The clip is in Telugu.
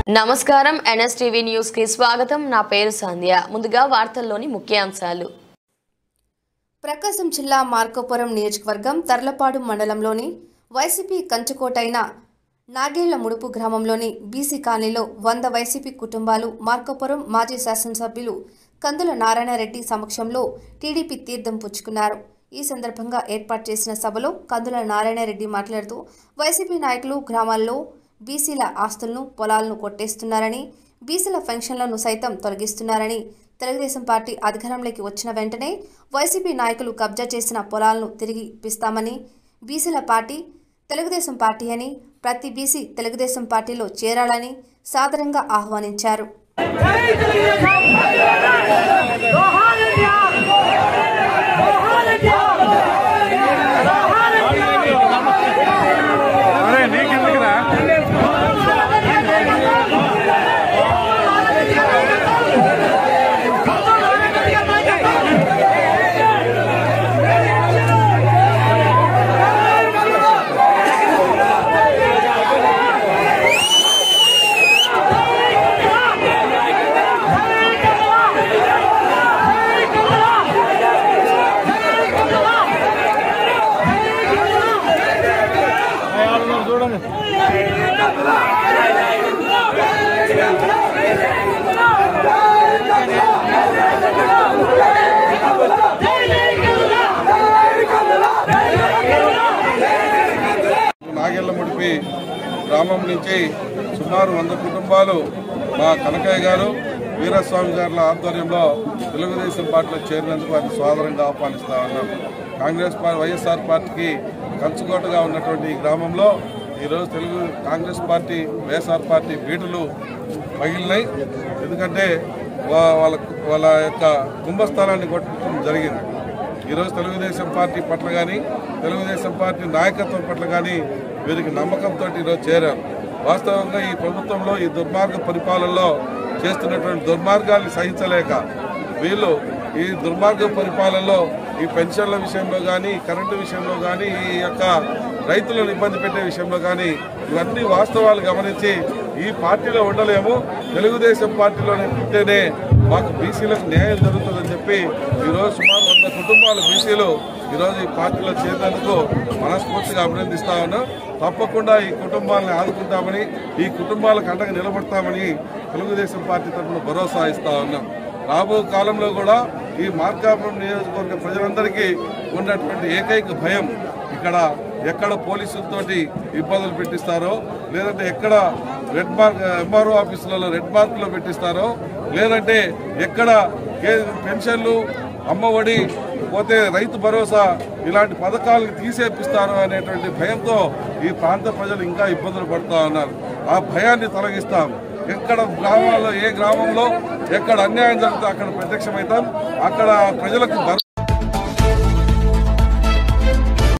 నమస్కారం ఎన్ఎస్టీవీ న్యూస్ కి స్వాగతం నా పేరు సంధ్య ముందుగా వార్తల్లోని ముఖ్యాంశాలు ప్రకాశం జిల్లా మార్కాపురం నియోజకవర్గం తర్లపాడు మండలంలోని వైసీపీ కంచుకోటైన నాగేళ్ల ముడుపు గ్రామంలోని బీసీ కాలనీలో వంద వైసీపీ కుటుంబాలు మార్కాపురం మాజీ శాసనసభ్యులు కందుల నారాయణరెడ్డి సమక్షంలో టీడీపీ తీర్థం పుచ్చుకున్నారు ఈ సందర్భంగా ఏర్పాటు చేసిన సభలో కందుల నారాయణరెడ్డి మాట్లాడుతూ వైసీపీ నాయకులు గ్రామాల్లో బీసీల ఆస్తులను పొలాలను కొట్టేస్తున్నారని బీసీల పెన్షన్లను సైతం తొలగిస్తున్నారని తెలుగుదేశం పార్టీ అధికారంలోకి వచ్చిన వెంటనే వైసీపీ నాయకులు కబ్జా చేసిన పొలాలను తిరిగి ఇప్పిస్తామని బీసీల పార్టీ తెలుగుదేశం పార్టీ అని ప్రతి బీసీ తెలుగుదేశం పార్టీలో చేరాలని సాదరంగా ఆహ్వానించారు అరే నీకెందుకురా చూడండి నాగెళ్ళ ముడిపి గ్రామం నుంచి సుమారు వంద కుటుంబాలు మా కనకయ్య గారు వీరస్వామి గారుల ఆధ్వర్యంలో తెలుగుదేశం పార్టీలో చేరినందుకు వారిని సోదరంగా ఆహ్వానిస్తా ఉన్నాం కాంగ్రెస్ పార్టీ వైఎస్ఆర్ పార్టీకి కంచుకోటగా ఉన్నటువంటి ఈ గ్రామంలో ఈరోజు Telugu Congress party YSR party బీటులు పగిలినాయి ఎందుకంటే వా- వాళ్ళ వాళ్ళ యొక్క కుంభస్థలాన్ని కొట్టడం జరిగింది ఈరోజు తెలుగుదేశం పార్టీ పట్ల కానీ తెలుగుదేశం పార్టీ నాయకత్వం పట్ల కానీ వీరికి నమ్మకంతో ఈరోజు చేరారు వాస్తవంగా ఈ ప్రభుత్వంలో ఈ దుర్మార్గ పరిపాలనలో చేస్తున్నటువంటి దుర్మార్గాన్ని సహించలేక వీళ్ళు ఈ దుర్మార్గ పరిపాలనలో ఈ పెన్షన్ల విషయంలో కానీ కరెంటు విషయంలో కానీ ఈ యొక్క రైతులను ఇబ్బంది పెట్టే విషయంలో కానీ ఇవన్నీ వాస్తవాలు గమనించి ఈ పార్టీలో ఉండలేము తెలుగుదేశం పార్టీలోనే ఉంటేనే మాకు బీసీలకు న్యాయం జరుగుతుందని చెప్పి ఈరోజు సుమారు వంద కుటుంబాల బీసీలు ఈరోజు ఈ పార్టీలో చేరినందుకు మనస్ఫూర్తిగా అభినందిస్తా ఉన్నాం తప్పకుండా ఈ కుటుంబాలను ఆదుకుంటామని ఈ కుటుంబాలకు అండగా నిలబడతామని తెలుగుదేశం పార్టీ తరఫున భరోసా ఇస్తా ఉన్నాం రాబో కాలంలో కూడా ఈ మార్కాపురం నియోజకవర్గ ప్రజలందరికీ ఉన్నటువంటి ఏకైక భయం ఇక్కడ ఎక్కడ పోలీసులతోటి ఇబ్బందులు పెట్టిస్తారో లేదంటే ఎక్కడ రెడ్ మార్క్ ఎంఆర్ఓ ఆఫీసులలో రెడ్ మార్కులు పెట్టిస్తారో లేదంటే ఎక్కడ కే- పెన్షన్లు అమ్మఒడి పోతే రైతు భరోసా ఇలాంటి పథకాలను తీసేపిస్తారు అనేటువంటి భయంతో ఈ ప్రాంత ప్రజలు ఇంకా ఇబ్బందులు పడుతూ ఉన్నారు ఆ భయాన్ని తొలగిస్తాం ఎక్కడ గ్రామాల్లో ఏ గ్రామంలో ఎక్కడ అన్యాయం జరిగితే అక్కడ ప్రత్యక్షమవుతాం అక్కడ ప్రజలకు భరోసా